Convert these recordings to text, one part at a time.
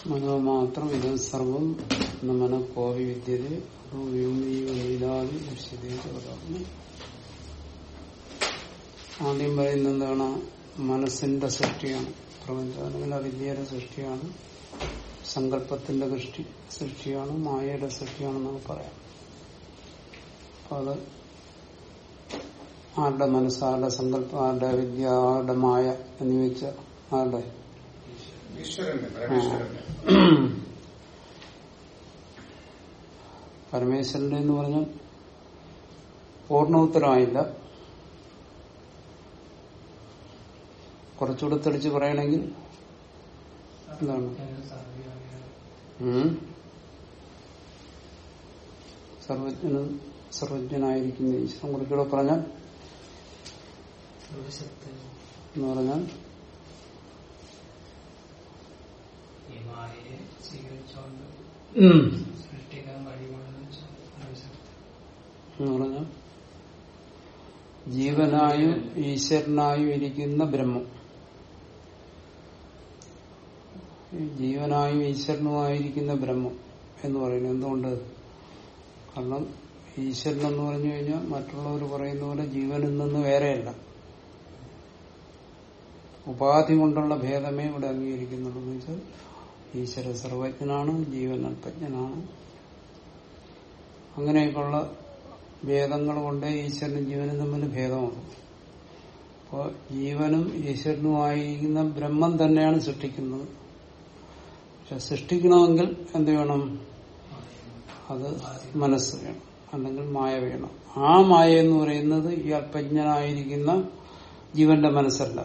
മനോമാത്രം ഇത് സർവം നമന കോവി വിദ്യത വ്യോമീതാദി ദൃശ്യതേ ആദ്യം പറയുന്നത് എന്താണ് മനസ്സിന്റെ സൃഷ്ടിയാണ് പ്രപഞ്ചം അല്ലെങ്കിൽ അവിദ്യയുടെ സൃഷ്ടിയാണ് സങ്കല്പത്തിന്റെ ദൃഷ്ടി സൃഷ്ടിയാണ് മായയുടെ സൃഷ്ടിയാണെന്നൊക്കെ പറയാം അപ്പൊ അത് ആരുടെ മനസ്സ് ആരുടെ സങ്കല്പം ആരുടെ വിദ്യ ആരുടെ മായ എന്ന് ചോദിച്ച ആരുടെ ഈശ്വരന്റെ പരമേശ്വരന്റെ പരമേശ്വരന്റെ എന്ന് പറഞ്ഞാൽ പൂർണ്ണ ഉത്തരമായില്ല കുറച്ചുകൂടെ തെളിച്ച് പറയണമെങ്കിൽ എന്താണ് ഉം? സർവജ്ഞനും സർവജ്ഞനായിരിക്കുന്ന ഈശ്വരൻ കുറച്ചുകൂടെ പറഞ്ഞാൽ എന്ന് പറഞ്ഞാൽ ഈ മായയെ സ്വീകരിച്ചുകൊണ്ട് ഉം. സൃഷ്ടിക്കാൻ കഴിവുള്ളതെന്ന് മനസ്സിലാക്കി എന്ന് പറഞ്ഞാൽ ജീവനായും ഈശ്വരനായും ഇരിക്കുന്ന ബ്രഹ്മം ഈ ജീവനായും ഈശ്വരനുമായിരിക്കുന്ന ബ്രഹ്മം എന്ന് പറയുന്നത് എന്തുകൊണ്ട് കാരണം ഈശ്വരൻ എന്ന് പറഞ്ഞു കഴിഞ്ഞാൽ മറ്റുള്ളവർ പറയുന്ന പോലെ ജീവനിൽ നിന്ന് വേറെയല്ല ഉപാധി കൊണ്ടുള്ള ഭേദമേ ഇവിടെ അംഗീകരിക്കുന്നുള്ളൂ എന്ന് വെച്ചാൽ ഈശ്വര സർവജ്ഞനാണ് ജീവൻ അല്പജ്ഞനാണ് അങ്ങനെയൊക്കെയുള്ള ഭേദങ്ങൾ കൊണ്ട് ഈശ്വരനും ജീവനും തമ്മിൽ ഭേദമാണ് അപ്പോൾ ജീവനും ഈശ്വരനുമായിരിക്കുന്ന ബ്രഹ്മം തന്നെയാണ് സൃഷ്ടിക്കുന്നത് പക്ഷെ സൃഷ്ടിക്കണമെങ്കിൽ എന്ത് വേണം അത് മനസ്സ് വേണം അല്ലെങ്കിൽ മായ വേണം ആ മായ എന്ന് പറയുന്നത് ഈ അല്പജ്ഞനായിരിക്കുന്ന ജീവന്റെ മനസ്സല്ല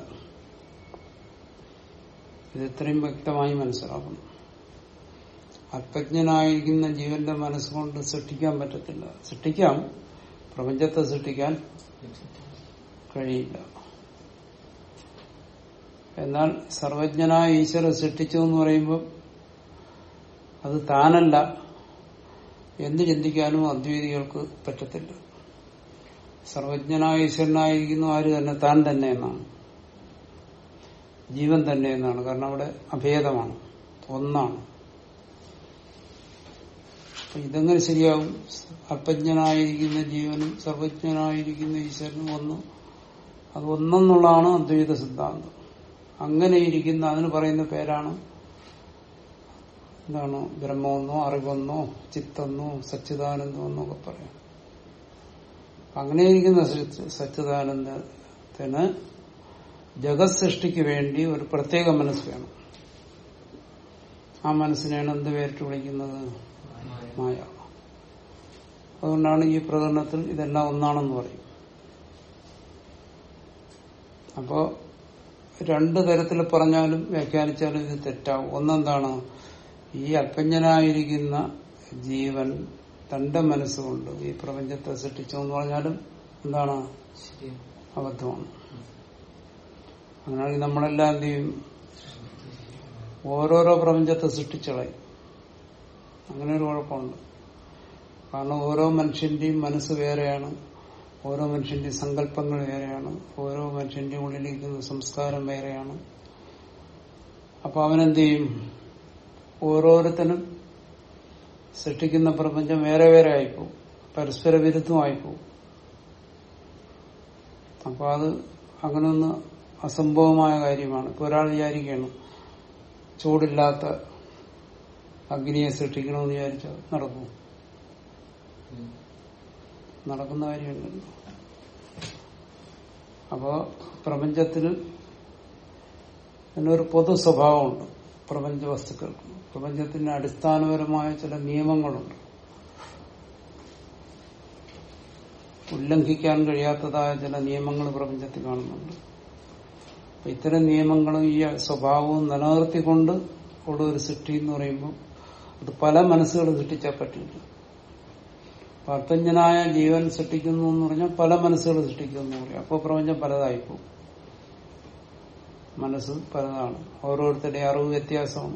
ഇത് ഇത്രയും വ്യക്തമായി മനസ്സിലാക്കണം അല്പജ്ഞനായിരിക്കുന്ന ജീവന്റെ മനസ്സുകൊണ്ട് സൃഷ്ടിക്കാൻ പറ്റത്തില്ല സൃഷ്ടിക്കാം പ്രപഞ്ചത്തെ സൃഷ്ടിക്കാൻ കഴിയില്ല എന്നാൽ സർവജ്ഞനായ ഈശ്വര സൃഷ്ടിച്ചു എന്ന് പറയുമ്പോൾ അത് താനല്ല എന്ന് ചിന്തിക്കാനും അദ്വൈതികൾക്ക് പറ്റത്തില്ല സർവജ്ഞനായ ഈശ്വരനായിരിക്കുന്നു ആര് തന്നെ താൻ തന്നെ എന്നാണ് ജീവൻ തന്നെ എന്നാണ് കാരണം അവിടെ അഭേദമാണ് ഒന്നാണ് അപ്പൊ ഇതെങ്ങനെ ശരിയാവും അല്പജ്ഞനായിരിക്കുന്ന ജീവനും സർവജ്ഞനായിരിക്കുന്ന ഈശ്വരനും ഒന്ന് അത് ഒന്നെന്നുള്ളതാണ് അദ്വൈത സിദ്ധാന്തം അങ്ങനെ ഇരിക്കുന്ന അതിന് പറയുന്ന പേരാണ് എന്താണ് ബ്രഹ്മമെന്നോ അറിവെന്നോ ചിത്തെന്നോ സച്ചിദാനന്ദം എന്നൊക്കെ പറയാം അങ്ങനെ ഇരിക്കുന്ന സച്ചി- സച്ചിദാനന്ദത്തിന് ജഗത് സൃഷ്ടിക്ക് വേണ്ടി ഒരു പ്രത്യേക മനസ്സ് വേണം ആ മനസ്സിനെയാണ് എന്ത് പേരിട്ട് വിളിക്കുന്നത് മായ അതുകൊണ്ടാണ് ഈ പ്രകടനത്തിൽ ഇതെല്ലാം ഒന്നാണെന്ന് പറയും അപ്പോ രണ്ടു തരത്തിൽ പറഞ്ഞാലും വ്യാഖ്യാനിച്ചാലും ഇത് തെറ്റാവും ഒന്നെന്താണ് ഈ അല്പജ്ഞനായിരിക്കുന്ന ജീവൻ തന്റെ മനസ്സുകൊണ്ട് ഈ പ്രപഞ്ചത്തെ സൃഷ്ടിച്ചു എന്ന് പറഞ്ഞാലും എന്താണ് അബദ്ധമാണ് അങ്ങനെയാണെങ്കിൽ നമ്മളെല്ലാം എന്ത് ചെയ്യും ഓരോരോ പ്രപഞ്ചത്തെ സൃഷ്ടിച്ചളയും അങ്ങനെ ഒരു കുഴപ്പമുണ്ട് കാരണം ഓരോ മനുഷ്യന്റെയും മനസ്സ് വേറെയാണ് ഓരോ മനുഷ്യന്റെയും സങ്കല്പങ്ങൾ വേറെയാണ് ഓരോ മനുഷ്യന്റെയും ഉള്ളിലിരിക്കുന്ന സംസ്കാരം വേറെയാണ് അപ്പൊ അവനെന്ത് ചെയ്യും ഓരോരുത്തനും സൃഷ്ടിക്കുന്ന പ്രപഞ്ചം വേറെ വേറെ ആയിപ്പോവും പരസ്പര വിരുദ്ധമായിപ്പോവും അപ്പൊ അത് അങ്ങനെ ഒന്ന് അസംഭവമായ കാര്യമാണ് ഇപ്പൊ ഒരാൾ വിചാരിക്കുകയാണ് ചൂടില്ലാത്ത അഗ്നിയെ സൃഷ്ടിക്കണമെന്ന് വിചാരിച്ചാൽ നടക്കും നടക്കുന്ന കാര്യമല്ലല്ലോ അപ്പോ പ്രപഞ്ചത്തിൽ ഇതിനൊരു പൊതു സ്വഭാവമുണ്ട് പ്രപഞ്ച വസ്തുക്കൾക്ക് പ്രപഞ്ചത്തിന് അടിസ്ഥാനപരമായ ചില നിയമങ്ങളുണ്ട് ഉല്ലംഘിക്കാൻ കഴിയാത്തതായ ചില നിയമങ്ങൾ പ്രപഞ്ചത്തിൽ കാണുന്നുണ്ട് അപ്പൊ ഇത്തരം നിയമങ്ങളും ഈ സ്വഭാവവും നിലനിർത്തിക്കൊണ്ട് ഉള്ള ഒരു സൃഷ്ടി എന്ന് പറയുമ്പോൾ അത് പല മനസ്സുകൾ സൃഷ്ടിച്ചാൽ പറ്റില്ല പർത്തഞ്ജനായ ജീവൻ സൃഷ്ടിക്കുന്നു എന്ന് പറഞ്ഞാൽ പല മനസ്സുകൾ സൃഷ്ടിക്കുന്നു എന്ന് പറയും അപ്പോൾ പ്രപഞ്ചം പലതായിപ്പോവും മനസ്സ് പലതാണ് ഓരോരുത്തരുടെയും അറിവ് വ്യത്യാസമാണ്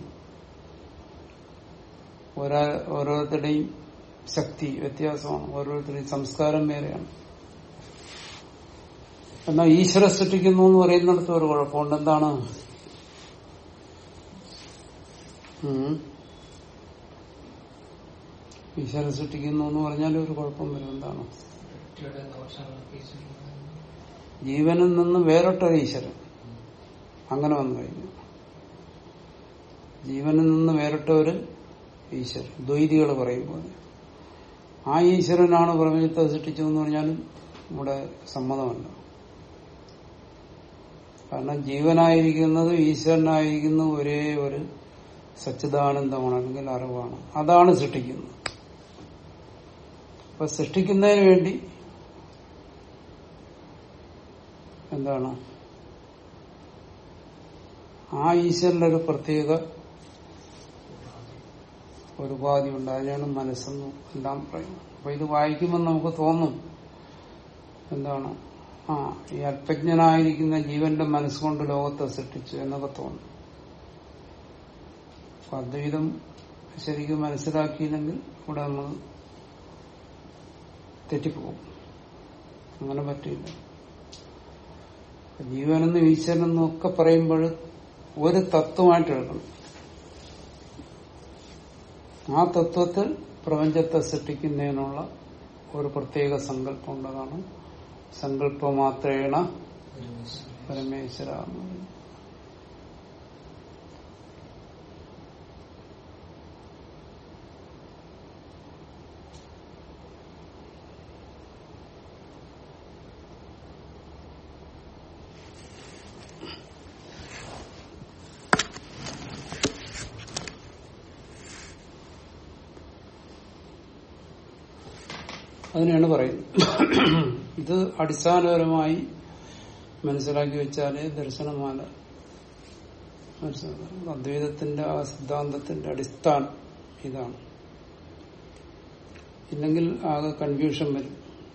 ഓരോ ഓരോരുത്തരുടെയും ശക്തി വ്യത്യാസമാണ് ഓരോരുത്തരുടെയും സംസ്കാരം വേറെയാണ് എന്നാൽ ഈശ്വര സൃഷ്ടിക്കുന്നു എന്ന് പറയുന്നിടത്ത് ഒരു കുഴപ്പമുണ്ട് എന്താണ് ഉം. ഈശ്വരൻ സൃഷ്ടിക്കുന്നു എന്ന് പറഞ്ഞാൽ ഒരു കുഴപ്പം വരും എന്താണ് സൃഷ്ടിയുടെ ദോഷങ്ങളൊക്കെ ഈശ്വരൻ ജീവനിൽ നിന്ന് വേറിട്ടൊരു ഈശ്വരൻ അങ്ങനെ വന്നു കഴിഞ്ഞു ജീവനിൽ നിന്ന് വേറിട്ട ഒരു ഈശ്വരൻ ദ്വൈതികൾ പറയുമ്പോൾ ആ ഈശ്വരനാണ് പ്രപഞ്ചത്തെ സൃഷ്ടിച്ചതെന്ന് പറഞ്ഞാലും ഇവിടെ സമ്മതമല്ല കാരണം ജീവനായിരിക്കുന്നത് ഈശ്വരനായിരിക്കുന്ന ഒരേ ഒരു സച്ചിദാനന്ദമാണ് അല്ലെങ്കിൽ അറിവാണ് അതാണ് സൃഷ്ടിക്കുന്നത് അപ്പൊ സൃഷ്ടിക്കുന്നതിന് വേണ്ടി എന്താണ് ആ ഈശ്വരന്റെ ഒരു പ്രത്യേക ഒരു ഉപാധി ഉണ്ട് അതിനാണ് മനസ്സെന്നും എല്ലാം പറയുന്നത് അപ്പൊ ഇത് വായിക്കുമ്പോൾ നമുക്ക് തോന്നും എന്താണ് ആ ഈ അല്പജ്ഞനായിരിക്കുന്ന ജീവന്റെ മനസ്സുകൊണ്ട് ലോകത്തെ സൃഷ്ടിച്ചു എന്നൊക്കെ തോന്നും അപ്പൊ അദ്വൈതം ശരിക്കും മനസ്സിലാക്കിയില്ലെങ്കിൽ ഇവിടെ നമ്മൾ തെറ്റിപ്പോകും അങ്ങനെ പറ്റില്ല ജീവനെന്നും ഈശ്വരനെന്നും ഒക്കെ പറയുമ്പോൾ ഒരു തത്വമായിട്ട് എടുക്കണം ആ തത്വത്തിൽ പ്രപഞ്ചത്തെ സൃഷ്ടിക്കുന്നതിനുള്ള ഒരു പ്രത്യേക സങ്കല്പം ഉള്ളതാണ് സങ്കല്പമാത്രേണ പരമേശ്വര എന്ന് പറയുന്നത്. അതിനെയാണ് പറയുന്നത് ഇത് അടിസ്ഥാനപരമായി മനസ്സിലാക്കി വെച്ചാലേ ദർശനമാല മനസ്സിലാക്കാം അദ്വൈതത്തിന്റെ ആ സിദ്ധാന്തത്തിന്റെ അടിസ്ഥാനം ഇതാണ് ഇല്ലെങ്കിൽ ആകെ കൺഫ്യൂഷൻ വരും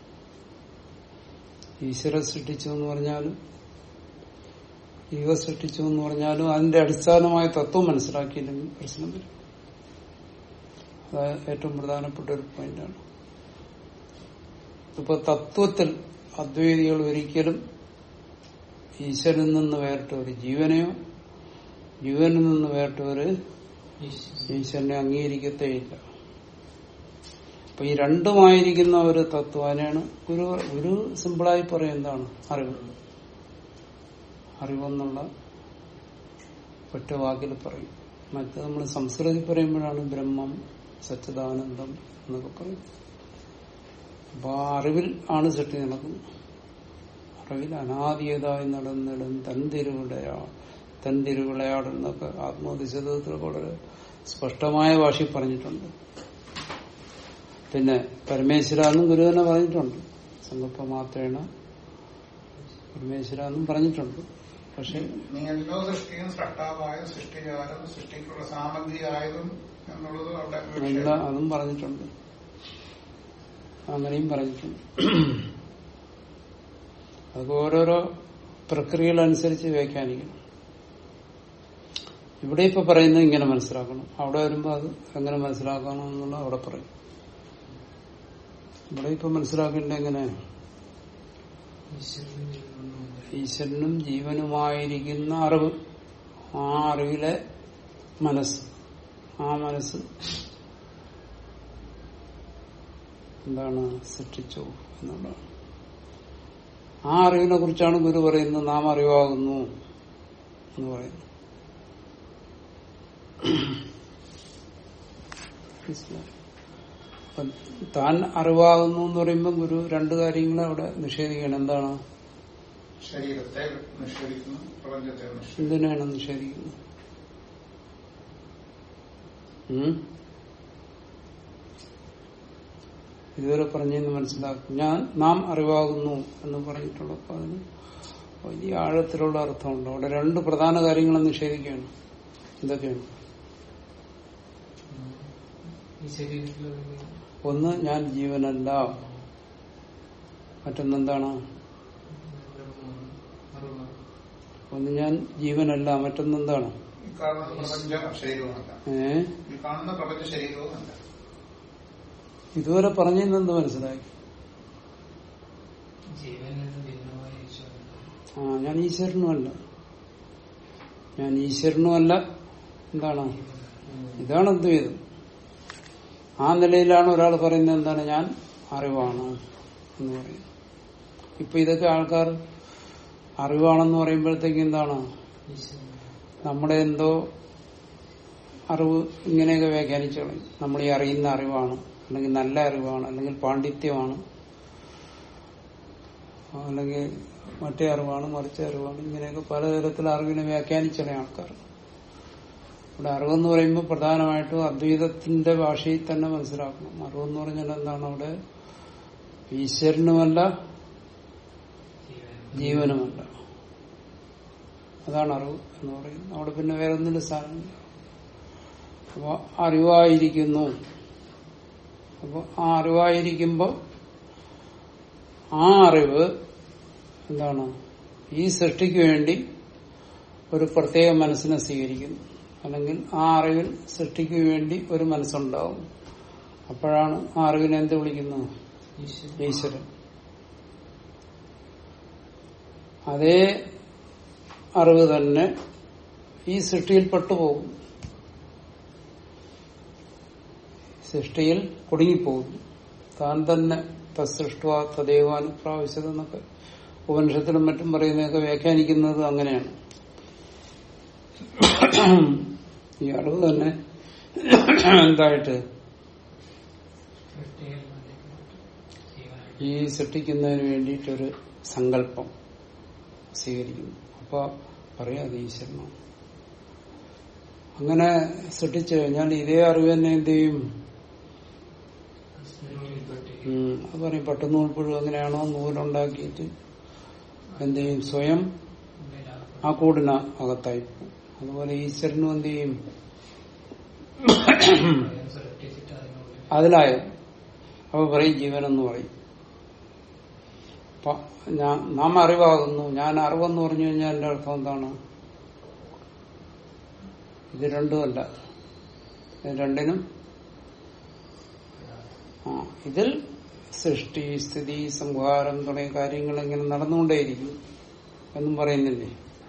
ഈശ്വര സൃഷ്ടിച്ചു എന്ന് പറഞ്ഞാലും ജീവ സൃഷ്ടിച്ചു എന്ന് പറഞ്ഞാലും അതിന്റെ അടിസ്ഥാനമായ തത്വം മനസ്സിലാക്കിയില്ലെങ്കിൽ പ്രശ്നം വരും അത് ഏറ്റവും പ്രധാനപ്പെട്ട ഒരു പോയിന്റാണ് ഇപ്പൊ തത്വത്തിൽ അദ്വൈതികൾ ഒരിക്കലും ഈശ്വരനിൽ നിന്ന് വേറിട്ട ഒരു ജീവനെയോ ജീവനിൽ നിന്ന് വേറിട്ട ഒരു ഈശ്വരനെ അംഗീകരിക്കത്തേയില്ല അപ്പൊ ഈ രണ്ടുമായിരിക്കുന്ന ഒരു തത്വം അതിനാണ് ഒരു ഒരു സിമ്പിളായി പറയും എന്താണ് അറിവ് അറിവെന്നുള്ള ഒറ്റ വാക്കിൽ പറയും മറ്റേ നമ്മൾ സംസ്കൃതി പറയുമ്പോഴാണ് ബ്രഹ്മം സച്ചിദാനന്ദം എന്നൊക്കെ പറയും അപ്പൊ ആ അറിവിൽ ആണ് സൃഷ്ടി നടക്കുന്നത് അറിവിൽ അനാദിയതായി നടന്നിടും തന്തിരുവിളയാ തന്തിരുവിളയാടെന്നൊക്കെ ആത്മോദിശതത്തിൽ വളരെ സ്പഷ്ടമായ ഭാഷയിൽ പറഞ്ഞിട്ടുണ്ട് പിന്നെ പരമേശ്വര എന്നും ഗുരു തന്നെ പറഞ്ഞിട്ടുണ്ട് സങ്കല്പ മാത്രേണ പരമേശ്വര എന്നും പറഞ്ഞിട്ടുണ്ട് പക്ഷെ നീ എല്ലാ സൃഷ്ടിയും സൃഷ്ടാവായും സൃഷ്ടികാരം സൃഷ്ടിക്കുള്ള സാമഗ്രിയായതും എന്നുള്ളത് അവിടെ ഒരു നല്ല വിഷയം. അതും പറഞ്ഞിട്ടുണ്ട് അങ്ങനെയും പറഞ്ഞിട്ടുണ്ട് അതൊക്കെ ഓരോരോ പ്രക്രിയകളനുസരിച്ച് വ്യാഖ്യാനിക്കണം ഇവിടെ ഇപ്പൊ പറയുന്നത് ഇങ്ങനെ മനസ്സിലാക്കണം അവിടെ വരുമ്പോ അത് എങ്ങനെ മനസ്സിലാക്കണം എന്നുള്ള അവിടെ പറയും ഇവിടെ ഇപ്പൊ മനസ്സിലാക്കേണ്ട എങ്ങനെ ഈശ്വരനും ജീവനുമായിരിക്കുന്ന അറിവ് ആ അറിവിലെ മനസ്സ് ആ മനസ്സ് എന്താണ് സൃഷ്ടിച്ചു എന്നുള്ളതാണ് ആ അറിവിനെ കുറിച്ചാണ് ഗുരു പറയുന്നത് നാം അറിവാകുന്നു എന്ന് പറയുന്നു മനസ്സിലായോ? അപ്പം താൻ അറിവാകുന്നു എന്ന് പറയുമ്പോൾ ഗുരു രണ്ടു കാര്യങ്ങളെ അവിടെ നിഷേധിക്കണം എന്താണ് ശരീരത്തെ നിഷേധിക്കുന്നു പ്രപഞ്ചത്തെ നിഷേധിക്കുന്നു എന്തിനാണ് നിഷേധിക്കുന്നത് ഉം? ഇതുവരെ പറഞ്ഞെന്ന് മനസ്സിലാക്കും ഞാൻ നാം അറിവാകുന്നു എന്ന് പറഞ്ഞിട്ടുള്ളപ്പോ അതിന് വലിയ ആഴത്തിലുള്ള അർത്ഥമുണ്ട് അവിടെ രണ്ട് പ്രധാന കാര്യങ്ങളെ നിഷേധിക്കുകയാണ് എന്തൊക്കെയാണ് ഈ ശരീരത്തിലുള്ള ഒന്ന് ഞാൻ ജീവനല്ല മറ്റൊന്നെന്താണ് ബ്രഹ്മമാണ് അറിവാണ് ഒന്ന് ഞാൻ ജീവനല്ല മറ്റൊന്നെന്താണ് ഈ കാണുന്ന പ്രപഞ്ച ശരീരവുമല്ല ഏ ഈ കാണുന്ന പ്രപഞ്ച ശരീരവുമല്ല ഇതുവരെ പറഞ്ഞെന്ത് മനസ്സിലാക്കി ജീവനിൽ നിന്ന് ഭിന്നമായ ഈശ്വരൻ ആ ഞാൻ ഈശ്വരനുമല്ല ഞാൻ ഈശ്വരനുമല്ല എന്താണ് ഇതാണ് അദ്വൈതം ആ നിലയിലാണ് ഒരാൾ പറയുന്നത് എന്താണ് ഞാൻ അറിവാണ് എന്ന് പറയുന്നത് ഇപ്പൊ ഇതൊക്കെ ആൾക്കാർ അറിവാണെന്ന് പറയുമ്പോഴത്തേക്ക് എന്താണ് ഈശ്വരൻ നമ്മുടെ എന്തോ അറിവ് ഇങ്ങനെയൊക്കെ വ്യാഖ്യാനിച്ചു കളയും നമ്മൾ ഈ അറിയുന്ന അറിവാണ് അല്ലെങ്കിൽ നല്ല അറിവാണ് അല്ലെങ്കിൽ പാണ്ഡിത്യമാണ് അല്ലെങ്കിൽ മറ്റേ അറിവാണ് മറിച്ച അറിവാണ് ഇങ്ങനെയൊക്കെ പലതരത്തിൽ അറിവിനെ വ്യാഖ്യാനിച്ചളയും ആൾക്കാർ ഇവിടെ അറിവെന്ന് പറയുമ്പോൾ പ്രധാനമായിട്ടും അദ്വൈതത്തിന്റെ ഭാഷയിൽ തന്നെ മനസ്സിലാക്കണം അറിവെന്ന് പറഞ്ഞാൽ എന്താണ് അവിടെ ഈശ്വരനുമല്ല ജീവനുമല്ല അതാണ് അറിവ് എന്ന് പറയുന്നത് അവിടെ പിന്നെ വേറെ ഒന്നിനും സ്ഥാനമില്ല അപ്പൊ അറിവായിരിക്കുന്നു അപ്പൊ ആ അറിവായിരിക്കുമ്പോ ആ അറിവ് എന്താണ് ഈ സൃഷ്ടിക്ക് വേണ്ടി ഒരു പ്രത്യേക മനസ്സിനെ സ്വീകരിക്കുന്നു അല്ലെങ്കിൽ ആ അറിവിൽ സൃഷ്ടിക്ക് വേണ്ടി ഒരു മനസ്സുണ്ടാവും അപ്പോഴാണ് ആ അറിവിനെ എന്ത് വിളിക്കുന്നത് ഈശ്വരൻ ഈശ്വരൻ അതേ അറിവ് തന്നെ ഈ സൃഷ്ടിയിൽ പെട്ടുപോകും സൃഷ്ടിയിൽ കുടുങ്ങിപ്പോകും താൻ തന്നെ തസൃഷ്ട തദൈവാനുപ്രാവശ്യത എന്നൊക്കെ ഉപനിഷത്തിലും മറ്റും പറയുന്നതൊക്കെ വ്യാഖ്യാനിക്കുന്നത് അങ്ങനെയാണ് ഈ അറിവ് തന്നെ എന്തായിട്ട് സൃഷ്ടിയിൽ ബന്ധിക്കപ്പെട്ടു ജീവനായിട്ട് ഈ സൃഷ്ടിക്കുന്നതിന് വേണ്ടിയിട്ടൊരു സങ്കല്പം സ്വീകരിക്കുന്നു അപ്പൊ പറയാം അത് ഈശ്വരനാണ് അങ്ങനെ സൃഷ്ടിച്ചു കഴിഞ്ഞാൽ ഇതേ അറിവ് തന്നെ എന്ത് ചെയ്യും നൂലിൽപ്പെട്ടിരിക്കുന്നു. ഉം, അത് പറയും പട്ടുനൂൽപ്പുഴു അങ്ങനെയാണോ നൂലുണ്ടാക്കിയിട്ട് എന്ത് ചെയ്യും സ്വയം ഉള്ളിലാകപ്പെടും. ആ കൂടിന അകത്തായി പോകും അതുപോലെ ഈശ്വരനും എന്ത് ചെയ്യും സ്വയം സൃഷ്ടിച്ചിട്ട് അതിനുള്ളിൽ അതിലായ അപ്പൊ പറയും ജീവനെന്ന് പറയും അപ്പൊ ഞാൻ നാം അറിവാകുന്നു ഞാൻ അറിവെന്ന് പറഞ്ഞു കഴിഞ്ഞാൽ എന്റെ അർത്ഥം എന്താണ് ഇത് രണ്ടുമല്ല ഇത് രണ്ടിനും ആ ഇതിൽ സൃഷ്ടി സ്ഥിതി സംഹാരം തുടങ്ങിയ കാര്യങ്ങൾ ഇങ്ങനെ നടന്നുകൊണ്ടേയിരിക്കും എന്നും പറയുന്നില്ലേ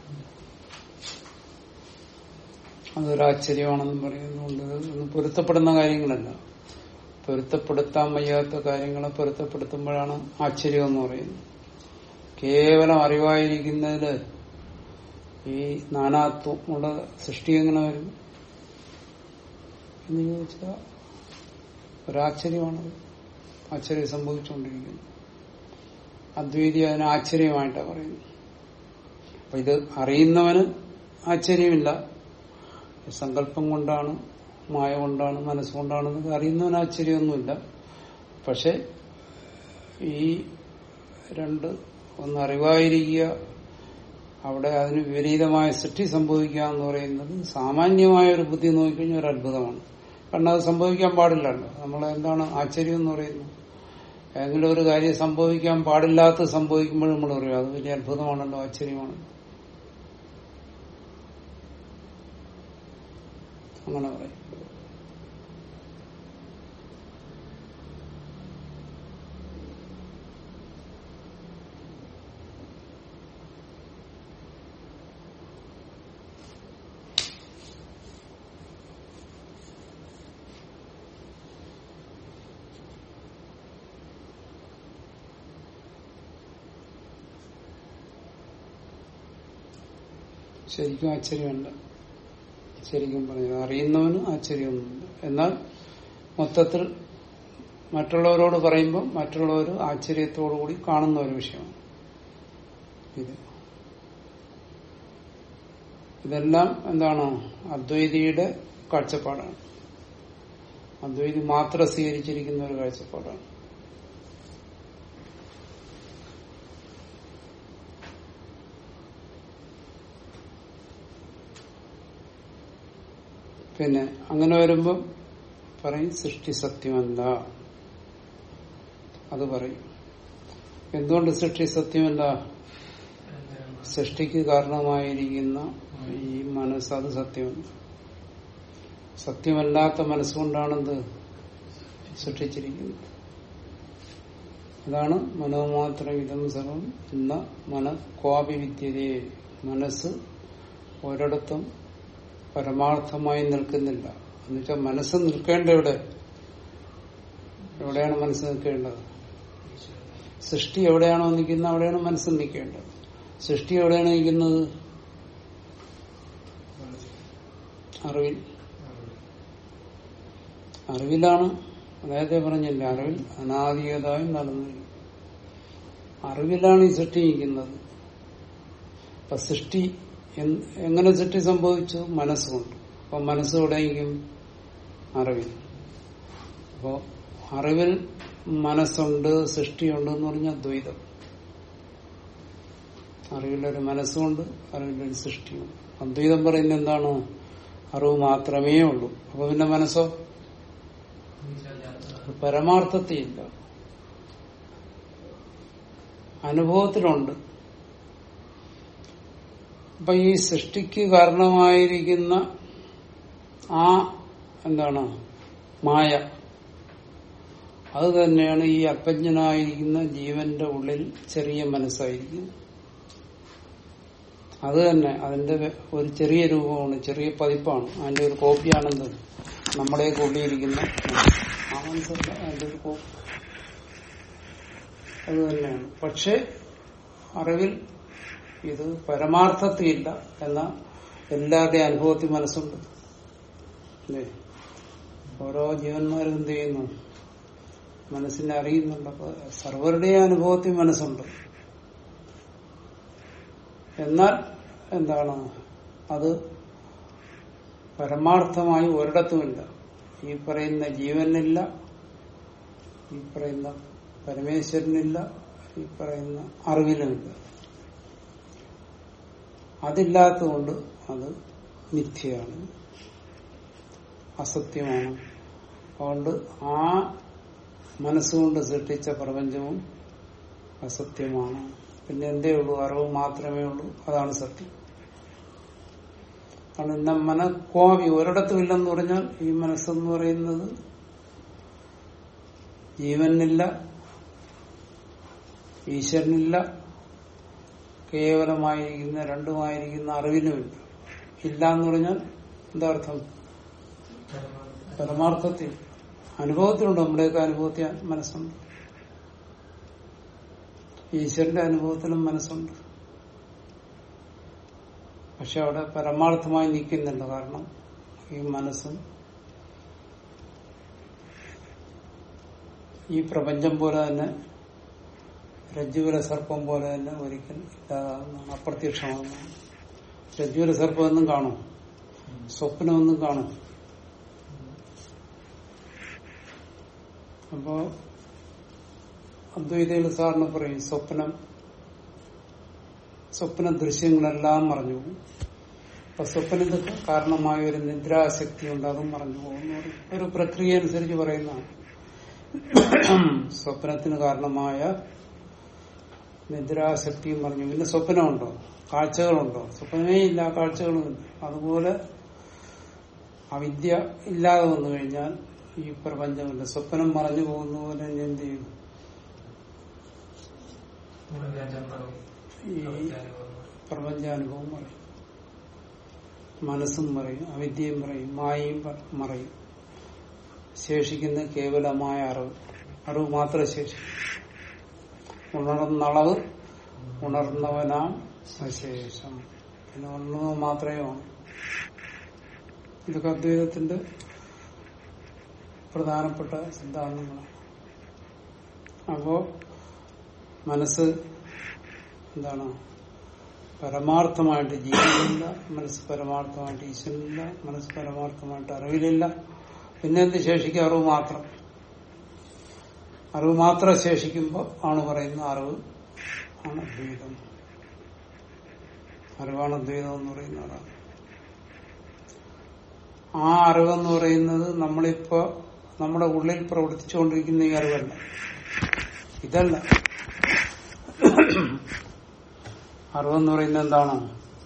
അതൊരാശ്ചര്യമാണെന്നും പറയുന്നുണ്ട് ഇതൊന്നും പൊരുത്തപ്പെടുന്ന കാര്യങ്ങളല്ല പൊരുത്തപ്പെടുത്താൻ വയ്യാത്ത കാര്യങ്ങളെ പൊരുത്തപ്പെടുത്തുമ്പോഴാണ് ആശ്ചര്യം എന്ന് പറയുന്നത് കേവലം അറിവായിരിക്കുന്നതില് ഈ നാനാത്വം ഉള്ള സൃഷ്ടി എങ്ങനെ വരും എന്ന് ചോദിച്ചാൽ ഒരാശ്ചര്യമാണത് ആശ്ചര്യം സംഭവിച്ചുകൊണ്ടിരിക്കുന്നു അദ്വൈതി അതിന് ആശ്ചര്യമായിട്ടാണ് പറയുന്നത് അപ്പൊ ഇത് അറിയുന്നവന് ആശ്ചര്യമില്ല സങ്കല്പം കൊണ്ടാണ് മായ കൊണ്ടാണ് മനസ്സുകൊണ്ടാണ് ഇത് അറിയുന്നവന് ആശ്ചര്യമൊന്നുമില്ല പക്ഷെ ഈ രണ്ട് ഒന്ന് അറിവായിരിക്കുക അവിടെ അതിന് വിപരീതമായ സൃഷ്ടി സംഭവിക്കുക എന്ന് പറയുന്നത് സാമാന്യമായ ഒരു ബുദ്ധി നോക്കിക്കഴിഞ്ഞാൽ ഒരു അത്ഭുതമാണ് കാരണം അത് സംഭവിക്കാൻ പാടില്ലല്ലോ നമ്മൾ എന്താണ് ആശ്ചര്യം എന്ന് പറയുന്നത് ഏതെങ്കിലും ഒരു കാര്യം സംഭവിക്കാൻ പാടില്ലാത്ത സംഭവിക്കുമ്പോൾ നമ്മൾ പറയും അത് വലിയ അത്ഭുതമാണല്ലോ ആശ്ചര്യമാണല്ലോ അങ്ങനെ പറയും ശരിക്കും ആശ്ചര്യമല്ല ശരിക്കും പറഞ്ഞത് അറിയുന്നവന് ആശ്ചര്യമൊന്നുമില്ല എന്നാൽ മൊത്തത്തിൽ മറ്റുള്ളവരോട് പറയുമ്പോൾ മറ്റുള്ളവർ ആശ്ചര്യത്തോടു കൂടി കാണുന്ന ഒരു വിഷയമാണ് ഇത് ഇതെല്ലാം എന്താണ് അദ്വൈതിയുടെ കാഴ്ചപ്പാടാണ് അദ്വൈതി മാത്രം സ്വീകരിച്ചിരിക്കുന്ന ഒരു കാഴ്ചപ്പാടാണ് പിന്നെ അങ്ങനെ വരുമ്പം പറയും സൃഷ്ടി സത്യമല്ല അത് പറയും എന്തുകൊണ്ട് സൃഷ്ടി സത്യമല്ല അനന്തരമാണ്. സൃഷ്ടിക്ക് കാരണമായിരിക്കുന്ന ഈ മനസ്സ് അത് സത്യമല്ല സത്യമല്ലാത്ത മനസ്സുകൊണ്ടാണെന്ത് സൃഷ്ടിച്ചിരിക്കുന്നത് അതാണ് മനോമാത്രം ഇതം സർവം എന്ന മന ക്വാപി വിദ്യതയെ മനസ്സ് ഒരിടത്തും പരമാർത്ഥമായി നിൽക്കുന്നില്ല എന്നുവെച്ചാൽ മനസ്സ് നിൽക്കേണ്ട എവിടെ എവിടെയാണ് മനസ്സ് നിൽക്കേണ്ടത് സൃഷ്ടി എവിടെയാണോ നിൽക്കുന്നത് അവിടെയാണ് മനസ്സ് നിൽക്കേണ്ടത് സൃഷ്ടി എവിടെയാണ് നിൽക്കുന്നത് അറിവിൽ അറിവിലാണ് നേരത്തെ പറഞ്ഞില്ല അറിവിൽ അനാദികതായും നടന്നിരിക്കും അറിവിലാണ് ഈ സൃഷ്ടി നിൽക്കുന്നത് അപ്പൊ സൃഷ്ടി എൻ- എങ്ങനെ സൃഷ്ടി സംഭവിച്ചു മനസ്സുകൊണ്ട് അപ്പൊ മനസ്സ് എവിടെയെങ്കിലും അറിവിൽ അപ്പോ അറിവിൽ മനസ്സുണ്ട് സൃഷ്ടിയുണ്ട് എന്ന് പറഞ്ഞാൽ ദ്വൈതം അറിവിലൊരു മനസ്സുണ്ട് അറിവിലൊരു സൃഷ്ടിയുണ്ട് അദ്വൈതം പറയുന്നത് എന്താണ് അറിവ് മാത്രമേ ഉള്ളൂ അപ്പൊ പിന്നെ മനസ്സോ അത് പരമാർത്ഥത്തിയില്ല അനുഭവത്തിലുണ്ട് അപ്പൊ ഈ സൃഷ്ടിക്ക് കാരണമായിരിക്കുന്ന ആ എന്താണ് മായ അത് തന്നെയാണ് ഈ അജ്ഞനായിരിക്കുന്ന ജീവന്റെ ഉള്ളിൽ ചെറിയ മനസ്സായിരിക്കുന്നത് അത് തന്നെ അതിന്റെ ഒരു ചെറിയ രൂപമാണ് ചെറിയ പതിപ്പാണ് അതിന്റെ ഒരു കോപ്പിയാണെന്ത് നമ്മളെ കൊള്ളിയിരിക്കുന്ന ആ മനസ്സല്ല അതിന്റെ ഒരു കോപ്പി അത് തന്നെയാണ് പക്ഷെ അറിവിൽ ഇത് പരമാർത്ഥത്തിയില്ല എന്ന എല്ലാവരുടെയും അനുഭവത്തിൽ മനസ്സുണ്ട് അല്ലേ ഓരോ ജീവന്മാരും എന്ത് ചെയ്യുന്നു മനസ്സിനെ അറിയുന്നുണ്ട് അപ്പൊ സർവരുടെയും അനുഭവത്തിൽ മനസ്സുണ്ട് എന്നാൽ എന്താണ് അത് പരമാർത്ഥമായി ഒരിടത്തുമില്ല ഈ പറയുന്ന ജീവനില്ല ഈ പറയുന്ന പരമേശ്വരനില്ല ഈ പറയുന്ന അറിവിലുമില്ല അതില്ലാത്തതുകൊണ്ട് അത് മിഥ്യയാണ് അസത്യമാണ് അതുകൊണ്ട് ആ മനസ്സുകൊണ്ട് സൃഷ്ടിച്ച പ്രപഞ്ചവും അസത്യമാണ് പിന്നെ എന്തേ ഉള്ളൂ അറിവ് മാത്രമേ ഉള്ളൂ അതാണ് സത്യം കാരണം ഇന്ന മനക്കോവി ഒരിടത്തും ഇല്ലെന്ന് പറഞ്ഞാൽ ഈ മനസ്സെന്ന് പറയുന്നത് ജീവനില്ല ഈശ്വരനില്ല കേവലമായിരിക്കുന്ന രണ്ടുമായിരിക്കുന്ന അറിവിനുമില്ല ഇല്ല എന്ന് പറഞ്ഞാൽ എന്താ അർത്ഥം പരമാർത്ഥത്തിൽ അനുഭവത്തിലുണ്ട് നമ്മുടെയൊക്കെ അനുഭവത്തിൽ മനസ്സുണ്ട് ഈശ്വരന്റെ അനുഭവത്തിലും മനസ്സുണ്ട് പക്ഷെ അവിടെ പരമാർത്ഥമായി നിൽക്കുന്നില്ല കാരണം ഈ മനസ്സും ഈ പ്രപഞ്ചം പോലെ തന്നെ രജ്ജുവിലെ സർപ്പം പോലെ തന്നെ ഒരിക്കൽ ഇല്ലാതാകുന്നതാണ് അപ്രത്യക്ഷമാകുന്നതാണ് രജ്ജുവിലെ സർപ്പം എന്നും കാണും സ്വപ്നമൊന്നും കാണും അപ്പോ അദ്വൈതയിൽ സാറിന് പറയും സ്വപ്നം സ്വപ്ന ദൃശ്യങ്ങളെല്ലാം മറഞ്ഞു പോകും അപ്പൊ സ്വപ്നത്തിന് കാരണമായ ഒരു നിദ്രാശക്തി ഉണ്ടാകും മറഞ്ഞു പോകും എന്ന് പറയും. ഒരു പ്രക്രിയ അനുസരിച്ച് പറയുന്നതാണ് സ്വപ്നത്തിന് കാരണമായ നിദ്രാശക്തിയും പറഞ്ഞു പിന്നെ സ്വപ്നമുണ്ടോ കാഴ്ചകളുണ്ടോ സ്വപ്നമേ ഇല്ല കാഴ്ചകളുമില്ല അതുപോലെ അവിദ്യ ഇല്ലാതെ വന്നു കഴിഞ്ഞാൽ ഈ പ്രപഞ്ചമില്ല സ്വപ്നം മറഞ്ഞു പോകുന്ന പോലെ ഇനി എന്ത് ചെയ്യും ഈ പ്രപഞ്ചാനുഭവം പറയും മനസ്സും പറയും അവിദ്യയും പറയും മായയും പ- മറയും ശേഷിക്കുന്ന കേവലമായ അറിവ് അറിവ് മാത്രമേ ശേഷിക്കൂ ഉണർന്നളവ് ഉണർന്നവനാം സശേഷം പിന്നെ ഉണർന്നത് മാത്രമേ ആണ് ഇതൊക്കെ അദ്വൈതത്തിന്റെ പ്രധാനപ്പെട്ട സിദ്ധാന്തങ്ങളാണ് അപ്പോ മനസ്സ് എന്താണ് പരമാർത്ഥമായിട്ട് ജീവനില്ല മനസ്സ് പരമാർത്ഥമായിട്ട് ഈശ്വരനില്ല മനസ്സ് പരമാർത്ഥമായിട്ട് അറിവിലില്ല പിന്നെ എന്ത് ശേഷിക്കും അറിവ് മാത്രം അറിവ് മാത്രം ശേഷിക്കുമ്പോൾ ആണ് പറയുന്ന അറിവ് ആണ് അദ്വൈതം അറിവാണ് അദ്വൈതം എന്ന് പറയുന്ന അതാണ് ആ അറിവെന്ന് പറയുന്നത് നമ്മളിപ്പോ നമ്മുടെ ഉള്ളിൽ പ്രവർത്തിച്ചുകൊണ്ടിരിക്കുന്ന ഈ അറിവല്ല ഇതല്ല അറിവെന്ന് പറയുന്നത് എന്താണ്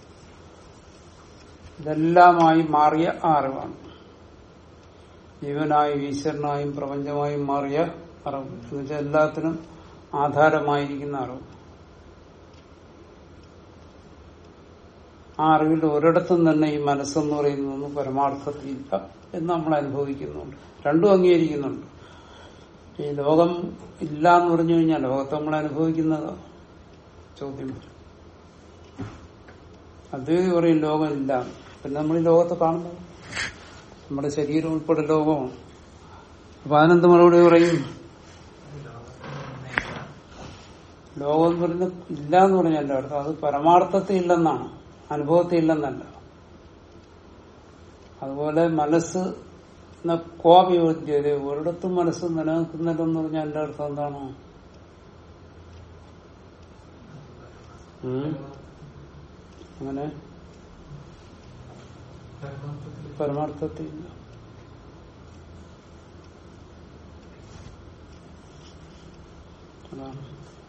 ഇതെല്ലാമായി മാറിയ ആ അറിവാണ് ജീവനായും ഈശ്വരനായും പ്രപഞ്ചമായും മാറിയ അറിവ് എന്നുവെച്ചാൽ എല്ലാത്തിനും ആധാരമായിരിക്കുന്ന അറിവ് ആ അറിവിൽ ഒരിടത്തും തന്നെ ഈ മനസ്സെന്ന് പറയുന്നതൊന്നും പരമാർത്ഥത്തിലില്ല എന്ന് നമ്മൾ അനുഭവിക്കുന്നുണ്ട് രണ്ടും അംഗീകരിക്കുന്നുണ്ട് ഈ ലോകം ഇല്ല എന്ന് പറഞ്ഞു കഴിഞ്ഞാൽ ലോകത്തെ നമ്മൾ അനുഭവിക്കുന്നത് ചോദ്യം വരും അദ്വൈതി പറയും ലോകം ഇല്ല പിന്നെ നമ്മൾ ഈ ലോകത്തെ കാണുന്നത് നമ്മുടെ ശരീരം ഉൾപ്പെടെ ലോകമാണ് അപ്പൊ അതിനെന്ത് മറുപടി പറയും ലോകം എന്ന് പറയുന്നത് ഇല്ല എന്ന് പറഞ്ഞാൽ അർത്ഥം അത് പരമാർത്ഥത്തിൽ ഇല്ലെന്നാണ് അനുഭവത്തിൽ ഇല്ലെന്നല്ല അതുപോലെ മനസ്സ് കോപയോഗ്യത ഒരിടത്തും മനസ്സ് നിലനിൽക്കുന്നില്ലെന്ന് പറഞ്ഞാൽ എന്റെ അർത്ഥം എന്താണ് ഉം? അങ്ങനെ പരമാർത്ഥത്തിൽ ഇല്ല അതാണ്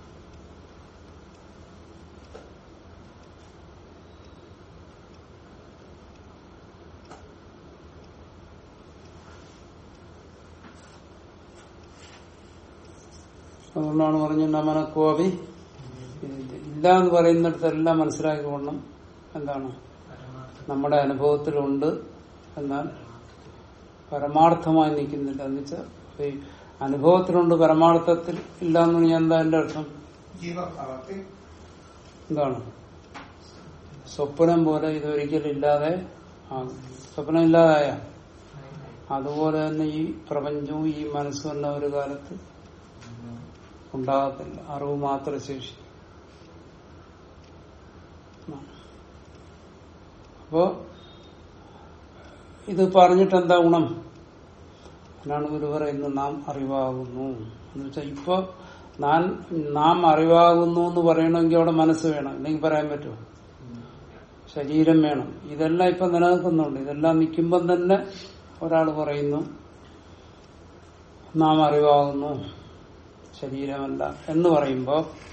അതുകൊണ്ടാണ് പറഞ്ഞു നമനക്കോപി ഇല്ല എന്ന് പറയുന്നിടത്തെല്ലാം മനസ്സിലാക്കിക്കൊള്ളണം എന്താണ് നമ്മുടെ അനുഭവത്തിലുണ്ട് എന്നാൽ പരമാർത്ഥമായി നിൽക്കുന്നില്ല എന്ന് വെച്ചാൽ ഈ അനുഭവത്തിലുണ്ട് പരമാർത്ഥത്തിൽ ഇല്ല എന്ന് പറഞ്ഞാൽ എന്താ എന്റെ അർത്ഥം ജീവഭാവത്തിൽ എന്താണ് സ്വപ്നം പോലെ ഇതൊരിക്കലും ഇല്ലാതെ ആകും സ്വപ്നം ഇല്ലാതായ അതുപോലെ തന്നെ ഈ പ്രപഞ്ചവും ഈ മനസ്സും എല്ലാം ഒരു കാലത്ത് ഉണ്ടാകത്തില്ല അറിവ് മാത്രം ശേഷി അപ്പോ ഇത് പറഞ്ഞിട്ട് എന്താ ഗുണം എന്നാണ് ഗുരു പറയുന്നത് നാം അറിവാകുന്നു എന്ന് വെച്ചാൽ ഇപ്പൊ ഞാൻ നാം അറിവാകുന്നു എന്ന് പറയണമെങ്കിൽ അവിടെ മനസ്സ് വേണം അല്ലെങ്കിൽ പറയാൻ പറ്റുമോ ശരീരം വേണം ഇതെല്ലാം ഇപ്പൊ നിലനിൽക്കുന്നുണ്ട് ഇതെല്ലാം നിൽക്കുമ്പം തന്നെ ഒരാൾ പറയുന്നു നാം അറിവാകുന്നു ശരീരമല്ല എന്ന് പറയുമ്പോ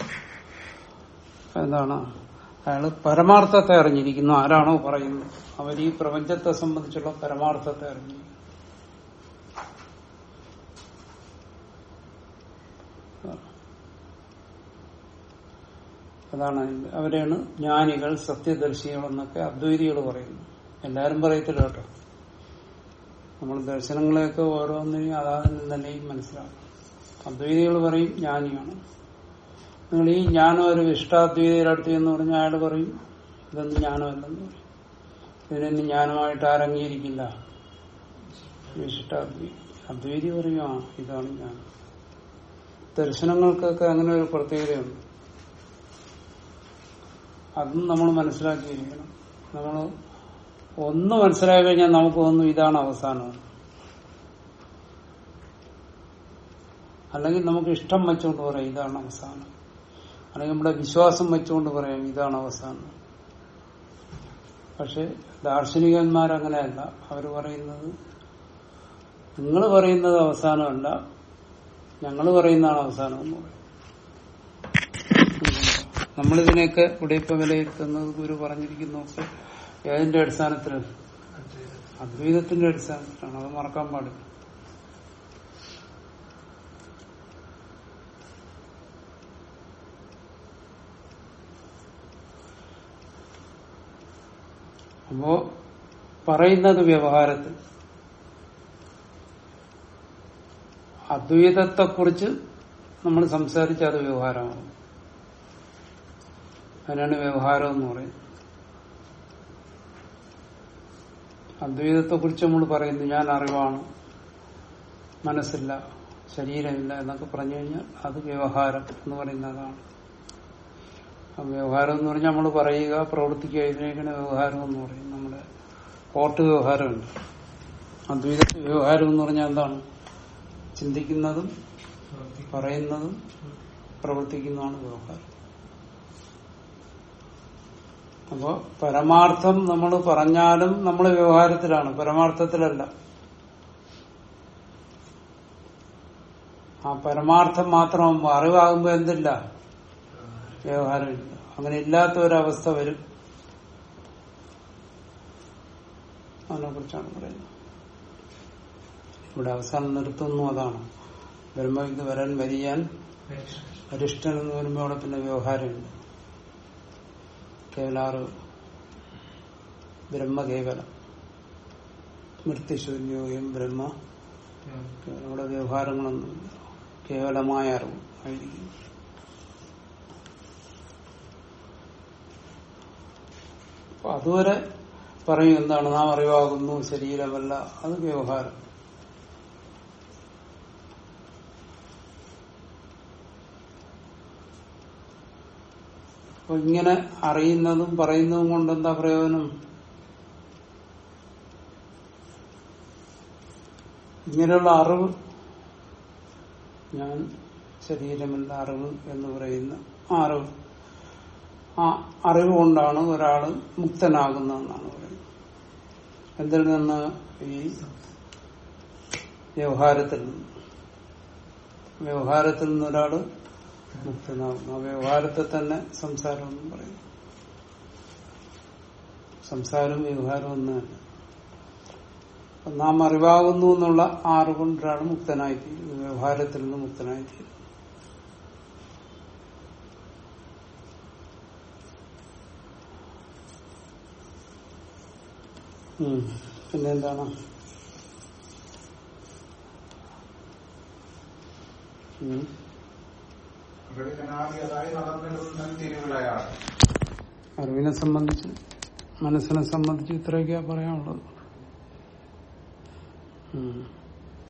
എന്താണ് അയാള് പരമാർത്ഥത്തെ അറിഞ്ഞിരിക്കുന്നു ആരാണോ പറയുന്നത് അവർ ഈ പ്രപഞ്ചത്തെ സംബന്ധിച്ചുള്ള പരമാർത്ഥത്തെ അറിഞ്ഞിരിക്കുന്നു അതാണ് അതിന്റെ- അവരെയാണ് ജ്ഞാനികൾ സത്യദർശികൾ എന്നൊക്കെ അദ്വൈതികൾ പറയുന്നു എല്ലാരും പറയത്തില്ല കേട്ടോ നമ്മൾ ദർശനങ്ങളെയൊക്കെ ഓരോന്നിനെയും അതാതിന് നിലയും മനസ്സിലാക്കും അദ്വൈതികൾ പറയും ജ്ഞാനിയാണ് നിങ്ങൾ ഈ ജ്ഞാനം ഒരു ഇഷ്ടാദ്വൈതയുടെ അടുത്ത് എന്ന് പറഞ്ഞാൽ അയാൾ പറയും ഇതൊന്നും ജ്ഞാനമല്ലെന്ന് പറയും ഇതിനൊന്നും ജ്ഞാനമായിട്ട് ആരംഗീകരിക്കില്ല ഇഷ്ടാദ്വൈതി അദ്വൈതി പറയും ആ ഇതാണ് ജ്ഞാനം ദർശനങ്ങൾക്കൊക്കെ അങ്ങനെ ഒരു പ്രത്യേകതയുണ്ട് അതും നമ്മൾ മനസ്സിലാക്കിയിരിക്കണം നമ്മൾ ഒന്ന് മനസ്സിലാക്കി കഴിഞ്ഞാൽ നമുക്ക് തോന്നും ഇതാണ് അവസാനം അല്ലെങ്കിൽ നമുക്ക് ഇഷ്ടം വെച്ചുകൊണ്ട് പറയാം ഇതാണ് അവസാനം അല്ലെങ്കിൽ നമ്മുടെ വിശ്വാസം വെച്ചുകൊണ്ട് പറയാം ഇതാണ് അവസാനം പക്ഷെ ദാർശനികന്മാരങ്ങനെയല്ല അവർ പറയുന്നത് നിങ്ങൾ പറയുന്നത് അവസാനമല്ല ഞങ്ങൾ പറയുന്നതാണ് അവസാനം എന്ന് പറയും നമ്മളിതിനെയൊക്കെ ഇവിടെ ഇപ്പൊ വിലയിരുത്തുന്നത് ഗുരു പറഞ്ഞിരിക്കുന്നതൊക്കെ ഏതിന്റെ അടിസ്ഥാനത്തിൽ അദ്വൈതത്തിന്റെ അടിസ്ഥാനത്തിലാണ് അത് മറക്കാൻ പാടില്ല അപ്പോ പറയുന്നത് വ്യവഹാരത്തിൽ അദ്വൈതത്തെക്കുറിച്ച് നമ്മൾ സംസാരിച്ച അത് വ്യവഹാരമാണ് അതിനാണ് വ്യവഹാരം എന്ന് പറയുന്നത് അദ്വൈതത്തെ കുറിച്ച് നമ്മൾ പറയുന്നു ഞാൻ അറിവാണ് മനസ്സില്ല ശരീരമില്ല എന്നൊക്കെ പറഞ്ഞു കഴിഞ്ഞാൽ അത് വ്യവഹാരം എന്ന് പറയുന്നതാണ് ആ വ്യവഹാരം എന്ന് പറഞ്ഞാൽ നമ്മൾ പറയുക പ്രവർത്തിക്കുക ഇതിനേക്കാണ് വ്യവഹാരം എന്ന് പറയും നമ്മുടെ കോർട്ട് വ്യവഹാരമുണ്ട് അദ്വൈത വ്യവഹാരം എന്ന് പറഞ്ഞാൽ എന്താണ് ചിന്തിക്കുന്നതും പറയുന്നതും പ്രവർത്തിക്കുന്നതാണ് വ്യവഹാരം അപ്പോ പരമാർത്ഥം നമ്മൾ പറഞ്ഞാലും നമ്മൾ വ്യവഹാരത്തിലാണ് പരമാർത്ഥത്തിലല്ല ആ പരമാർത്ഥം മാത്രം അറിവാകുമ്പോ എന്തില്ല വ്യവഹാരമില്ല അങ്ങനെ ഇല്ലാത്ത ഒരവസ്ഥ വരും അതിനെ കുറിച്ചാണ് പറയുന്നത് ഇവിടെ അവസാനം നിർത്തുന്നു അതാണ് ബ്രഹ്മവിദ്യ വരാൻ വരിയാൻ അരിഷ്ടൻ എന്ന് വരുമ്പോൾ അവിടെ പിന്നെ വ്യവഹാരമുണ്ട് കേവലാറ് ബ്രഹ്മകേവലം മൃത്യുശൂന്യോയും ബ്രഹ്മ അവിടെ വ്യവഹാരങ്ങളൊന്നുമില്ല കേവലമായ അറിവ് ആയിരിക്കും അപ്പൊ അതുവരെ പറയും എന്താണ് നാം അറിവാകുന്നു ശരീരമല്ല അത് വ്യവഹാരം അപ്പൊ ഇങ്ങനെ അറിയുന്നതും പറയുന്നതും കൊണ്ട് എന്താ പ്രയോജനം ഇങ്ങനെയുള്ള അറിവ് ഞാൻ ശരീരമല്ല അറിവ് എന്ന് പറയുന്ന ആ അറിവ് ആ അറിവ് കൊണ്ടാണ് ഒരാള് മുക്തനാകുന്നതെന്നാണ് പറയുന്നത് എന്തിൽ നിന്ന് ഈ വ്യവഹാരത്തിൽ നിന്ന് വ്യവഹാരത്തിൽ നിന്ന് ഒരാള് മുക്തനാകുന്നു ആ വ്യവഹാരത്തെ തന്നെ സംസാരം എന്നും പറയുന്നു സംസാരവും വ്യവഹാരവും ഒന്ന് തന്നെ അപ്പൊ നാം അറിവാകുന്നു എന്നുള്ള ആ അറിവ് കൊണ്ട് ഒരാൾ മുക്തനായിത്തീരുന്നു വ്യവഹാരത്തിൽ നിന്ന് മുക്തനായിത്തീരുന്നു ഉം. പിന്നെന്താണ് ഉം. പ്രകടനാദിയതായി നടന്നിരുന്ന തിരുവിളയാണ് അറിവിനെ സംബന്ധിച്ച് മനസ്സിനെ സംബന്ധിച്ച് ഇത്രയൊക്കെയാ പറയാനുള്ളത് ഉം.